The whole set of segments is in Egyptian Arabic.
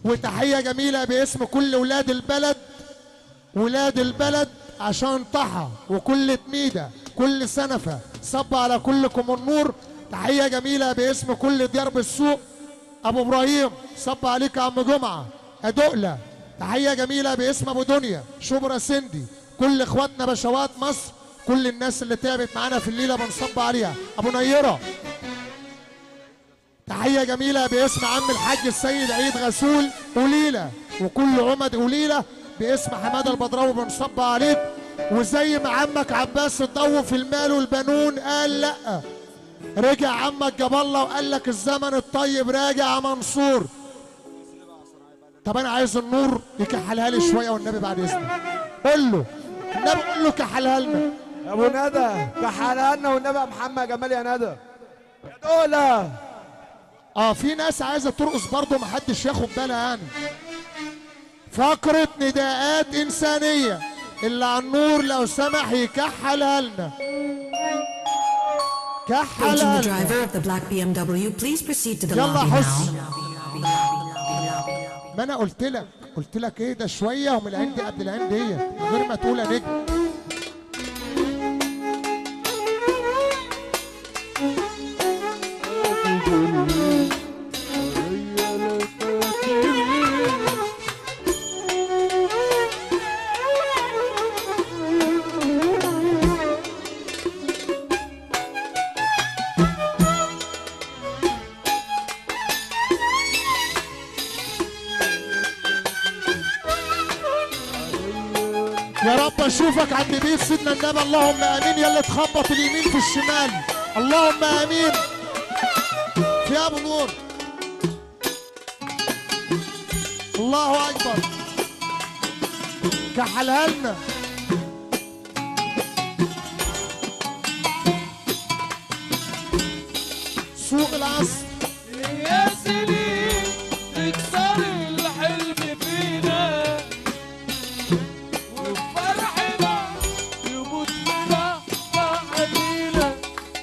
وتحية جميلة باسم كل ولاد البلد ولاد البلد عشان طحا وكل تميدة كل سنفة صب على كلكم النور تحية جميلة باسم كل ديار بالسوق أبو إبراهيم صب عليك يا عم جمعة أدقلة تحية جميلة باسم أبو دنيا شبرا سندي كل إخواتنا بشوات مصر كل الناس اللي تعبت معانا في الليلة بنصب عليها أبو نيرة تحية جميلة باسم عم الحاج السيد عيد غسول وليلة وكل عمد وليلة باسم حمادة البدراوي بنصب عليك وزي ما عمك عباس الضو في المال والبنون قال لأ رجع عمك جاب الله وقال لك الزمن الطيب راجع يا منصور طب انا عايز النور يكحلها لي شويه والنبي بعد اذنك قول له النبي قول له كحلها لنا يا ابو ندى كحلها لنا والنبي يا محمد جمال يا ندى يا دولة اه في ناس عايزه ترقص برضه محدش ياخد بالها يعني فقرة نداءات إنسانية اللي على النور لو سمح يكحلها لنا Paging كحلها the لنا driver of the black BMW, please proceed to the يلا lobby حس. now. ما انا قلت لك قلت لك ايه ده شويه ومن العين دي قد العين دي من غير ما تقول يا نجم يا رب اشوفك عند بيت سيدنا النبي اللهم امين يلا تخبط اليمين في الشمال اللهم امين في ابو نور الله اكبر كحلها لنا سوق العصر يا سنين تكسر الحلم فينا وفرحنا يموت لنا بعدينا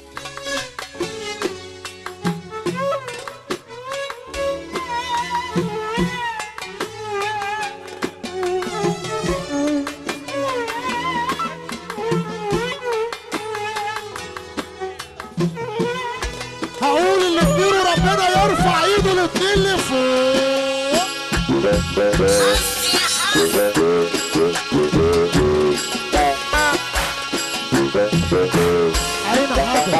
هقول اللي في ديره ربنا يرفع ايده الاتنين لفوق عين حاضر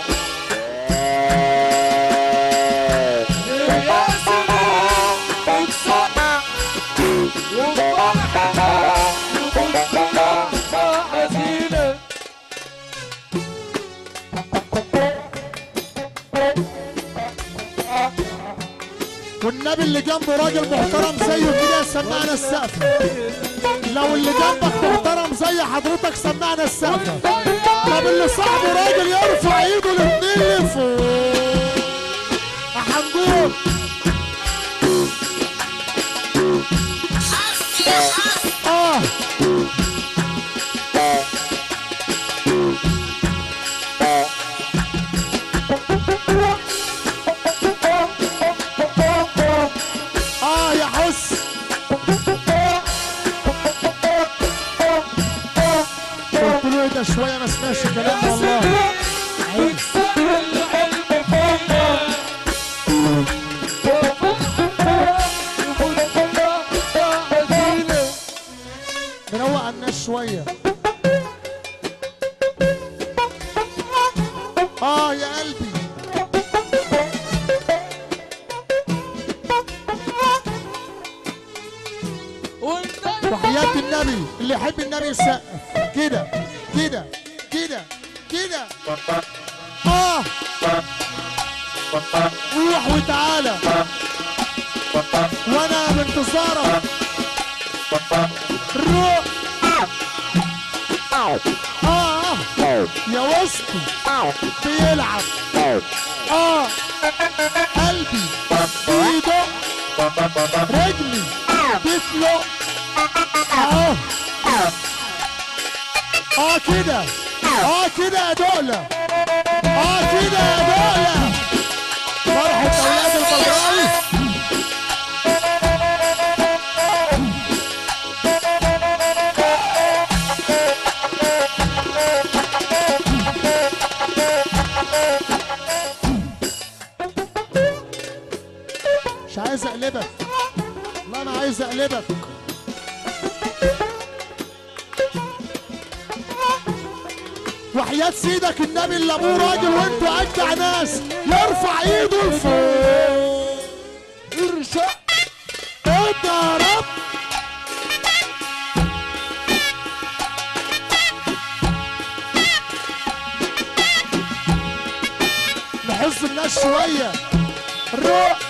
يا سنين تكسر وفرحنا يموت لنا بعدينا والنبي اللي جنبه راجل محترم زيه كده سمعنا السقف لو اللي جنبك محترم زي حضرتك سمعنا السقف طب اللي صاحبه راجل يرفع ايده الاتنين لفوق يا حنجور اه اه يا حس قلت له ايه ده شويه ما سمعش كلام والله عيب. تكسر الحلم فينا وفرحنا يموت لنا بعدينا نروق على الناس شويه اه يا قلبي والنبي وحياة النبي اللي يحب النبي يسقف كده كده كده كده اه روح وتعالى وانا بانتظارك روح اه اه يا وسطي بيلعب اه قلبي بيدق رجلي بيفلق اهو اه كده اه كده يا دولة اه كده يا دولة فرحة اولاد البدراوي مش عايز اقلبك والله ما عايز اقلبك وحياة سيدك النبي اللي ابوه راجل وانتوا اجدع ناس يرفع ايده لفوق ارشق اضرب نحس الناس شوية روح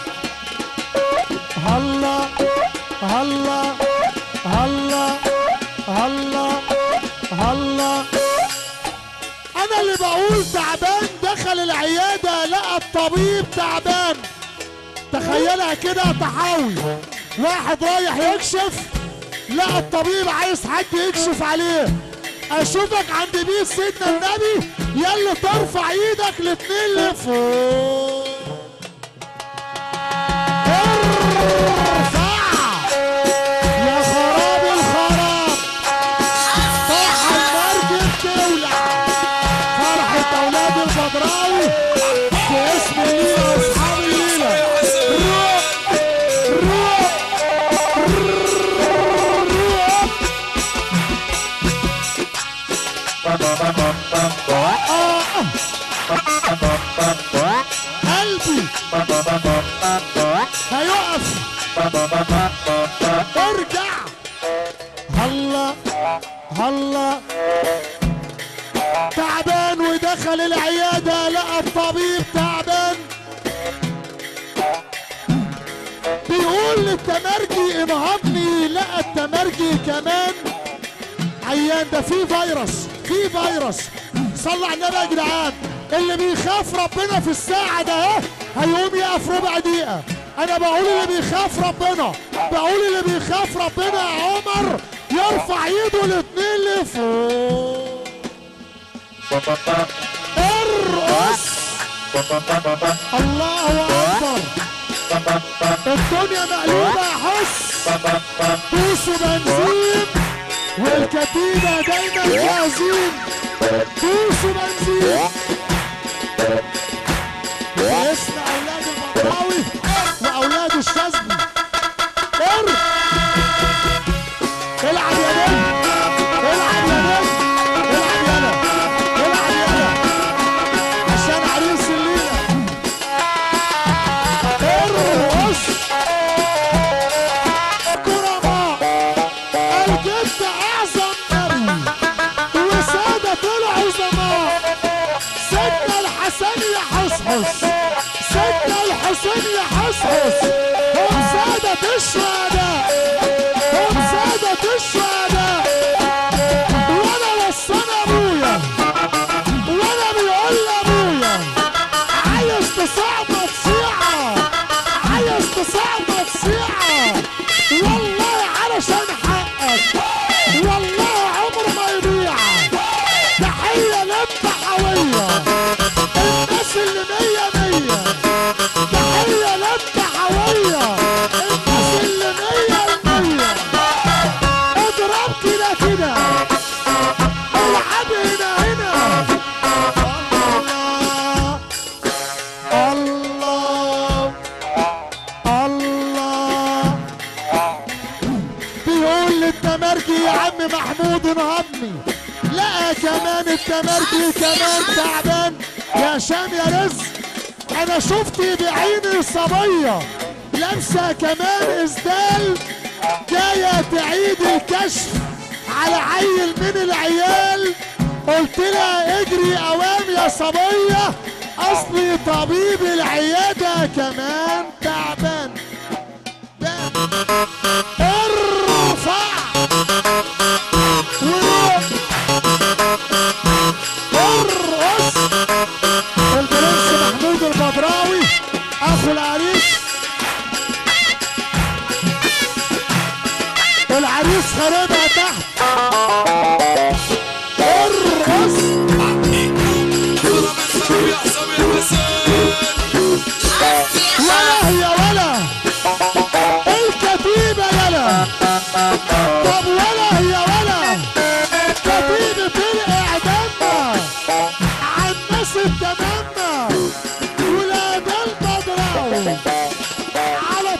هلا هلا هلا هلا هلا انا اللي بقول تعبان دخل العيادة لقى الطبيب تعبان تخيلها كده تحاول واحد رايح يكشف لقى الطبيب عايز حد يكشف عليه اشوفك عند بيت سيدنا النبي يلا ترفع ايدك الاتنين لفوق ارفع يا خراب الخراب طاح المركب تولع فرحة اولاد البدراوي باسم الليلة واصحاب الليلة روح روح روح آه. قلبي هيقف ارجع هلا هلا تعبان ودخل العيادة لقى الطبيب تعبان بيقول للتمرجي انهضني لقى التمرجي كمان عيان ده في فيروس في فيروس صلى على النبي يا جدعان اللي بيخاف ربنا في الساعة ده اهي هيقوم يقف ربع دقيقة أنا بقول اللي بيخاف ربنا بقول اللي بيخاف ربنا يا عمر يرفع ايده الاتنين لفوق ارقص الله أكبر الدنيا مقلوبة يا حس دوسوا بنزين والكتيبة دايما جاهزين دوسوا بنزين باسم أولاد البطراوي وأولاد الشاذلي ار العب يا نجم العب يا نجم العب يلا العب يلا عشان عريس الليلة ارقص كرماء الجد اعظم نبي وسادة العظماء سيدنا الحسن يا حصحص سيدنا الحسين يا حصحص هم سادة الشهداء هم سادة الشهداء وانا وصانا ابويا وانا بيقول لابويا عايز تصعبط صيعة عايز تصعبط صيعة والله علشان حقك والله عمره ما يضيع تحية للطحاوية الناس اللي مية مية تحية للطحاوية الناس اللي مية المية اضرب كده كده العب هنا هنا الله الله بيقول للتمرجي يا عم محمود انهضني لقى كمان التمرجي كمان تعبان يا شام يا رزق انا شفت بعيني صبيه لابسه كمان اسدال جايه تعيد الكشف على عيل من العيال قلت لها اجري اوام يا صبيه اصلي طبيب العياده كمان تعبان بان. ارفع وروح ارقص البرنس محمود البدراوي اخو العريس العريس خاربها تحت ارقص ولا يا ولا الكتيبة يلا طب ولا يا ولا كتيبة الإعدام عن ناس التمام ولاد البدراوي على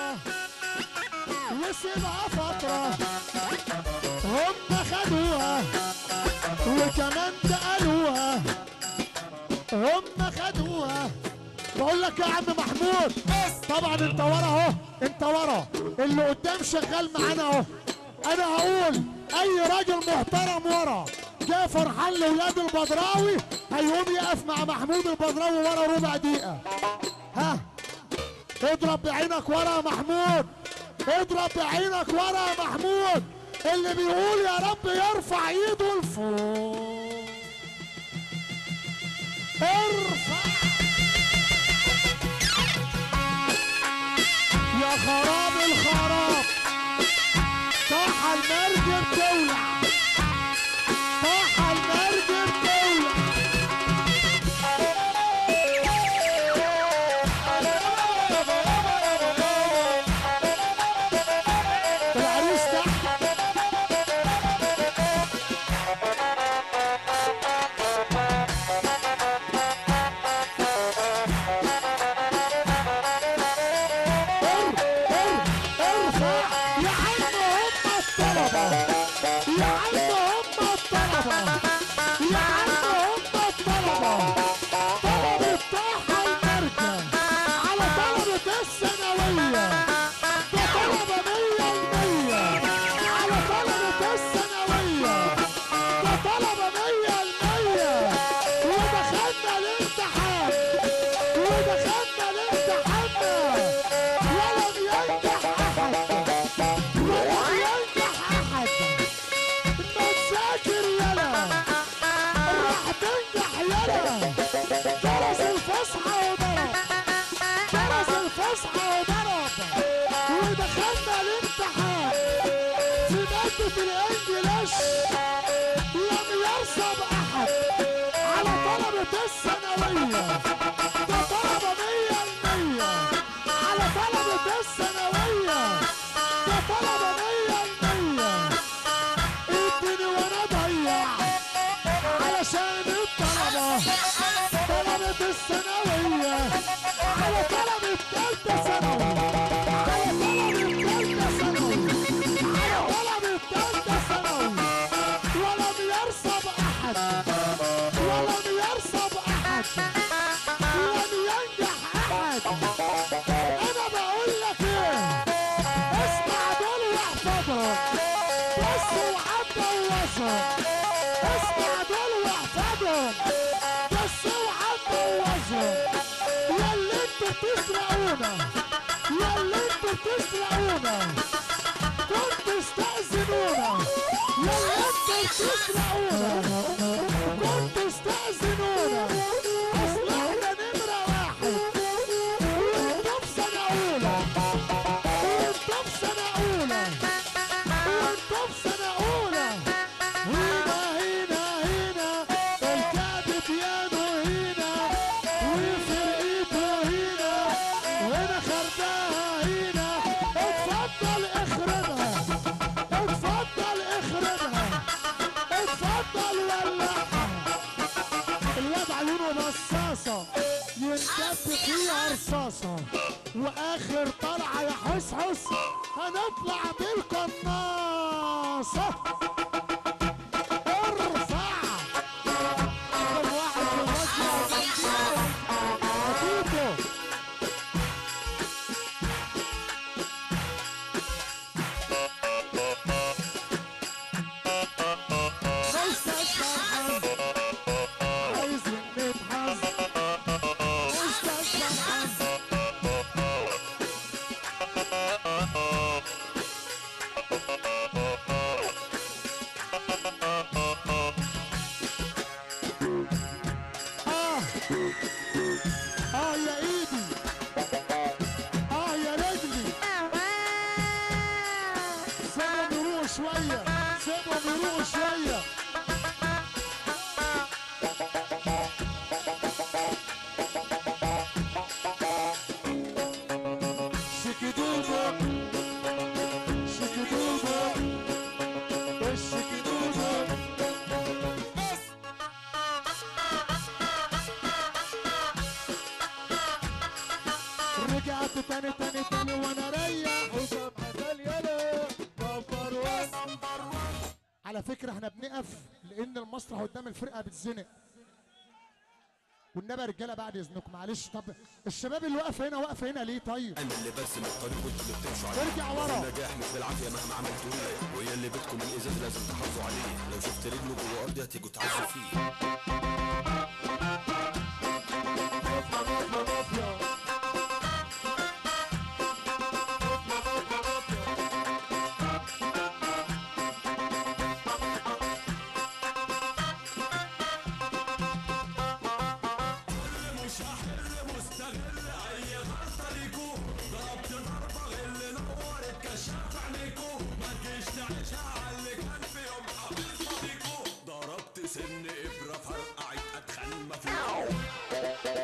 خدوها وسيبها فترة هم خدوها وكمان تقلوها هم خدوها بقول لك يا عم محمود طبعا انت ورا اهو انت ورا اللي قدام شغال معانا اهو انا هقول اي راجل محترم ورا جاء فرحان لاولاد البدراوي هيقوم يقف مع محمود البدراوي ورا ربع دقيقه ها اضرب بعينك ورا يا محمود اضرب بعينك ورا يا محمود اللي بيقول يا رب يرفع ايده لفوق ارفع يا خراب الخراب طاح المركب تولع طاح المركب تولع العريس تحت ار ار ارفع يا عم هم الطلبة يا عم هم الطلبة يا عم هم الطلبة طلبة طاحة المركب على طلبة الثانوية ده طلبة مية المية على طلبة الثانوية ده طلبة مية المية ودخلنا الامتحان ودخلنا الامتحان ولم ينجح احد ولم ينجح احد ما تذاكر يلا راح تنجح يلا درس الفصحى وضرب درس الفصحى وضرب ودخلنا الامتحان في مادة الانجليش لم يرسب احد على طلبة الثانوية ده طلبة مية المية على طلبة الثانوية ده طلبة مية المية اديني وانا ضيع علشان الطلبة طلبة الثانوية على طلبة تالتة ثانوي على طلبة تالتة ثانوي على طلبة تالتة ثانوي ولم يرسب أحد ولم يرسب أحد لم ينجح أحد أنا بقول لك إيه اسمع دول واحفظهم بس وعدى ووصل اسمع دول واحفظهم بس وعدى ووصل يا اللي انتوا بتسرقونا يا اللي انتوا بتسرقونا كنتوا استأذنونا يا اللي انتوا بتسرقونا كنتوا استأذنونا اصل احنا نمرة واحد وانتوا في سنة أولى وانتوا في سنة أولى وانتوا في سنة أولى هنا هنا هنا الكعب بيانو هنا وفرقته هنا وهنا خردها هنا اتفضل اخربها اتفضل اخربها اتفضل ولعها الواد عيونه مصاصة ينكب فيها رصاصة واخر طلعة يا حسحس هنطلع بالقناصة ارفع اخر واحد في الوجه هتيتو استاذ فرحان عايز نبحث استاذ فرحان اه اه يا ايدي اه يا رجلي سيبهم يروقوا شويه سيبهم يروقوا شويه شكدوبة شكدوبة الشكدوبة حط تاني تاني تاني وانا ريح حسام حسن يلا نمبر 1 على فكرة احنا بنقف لان المسرح قدام الفرقة بتزنق والنبي يا رجاله بعد اذنكم معلش طب الشباب اللي واقف هنا واقف هنا ليه طيب انا اللي برسم الطريق وانتوا اللي بتمشوا عليه ارجع ورا. النجاح مش بالعافيه مهما عملتوا ايه وهي اللي بدكم الازاز لازم تحافظوا عليه لو شفت رجله جوه ارضي هتيجوا تعزوا فيه مش هحل مستغل اي غلطه ليكو ضربت ضربه غل نورت كشاف عينيكو ما تجيش تعيشها على اللي كان في يوم حبيب صديقو ضربت سن ابره فرقعت ادخل ما فيكو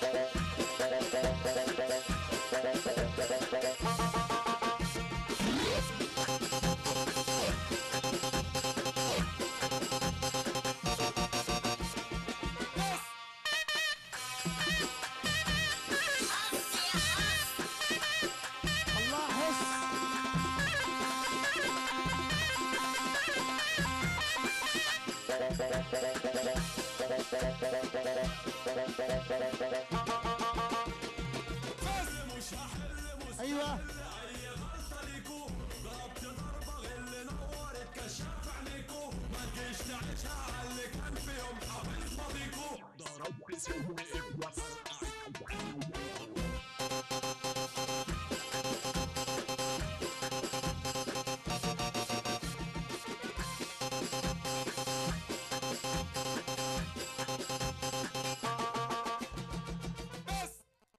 الله حس مش هحل مستغل ايوه اي غلطه ليكو ضربت ضربه غل نورت كشاف عينيكو ما تجيش تعيشها على اللي كان في يوم حبيب صديقو ضربت سن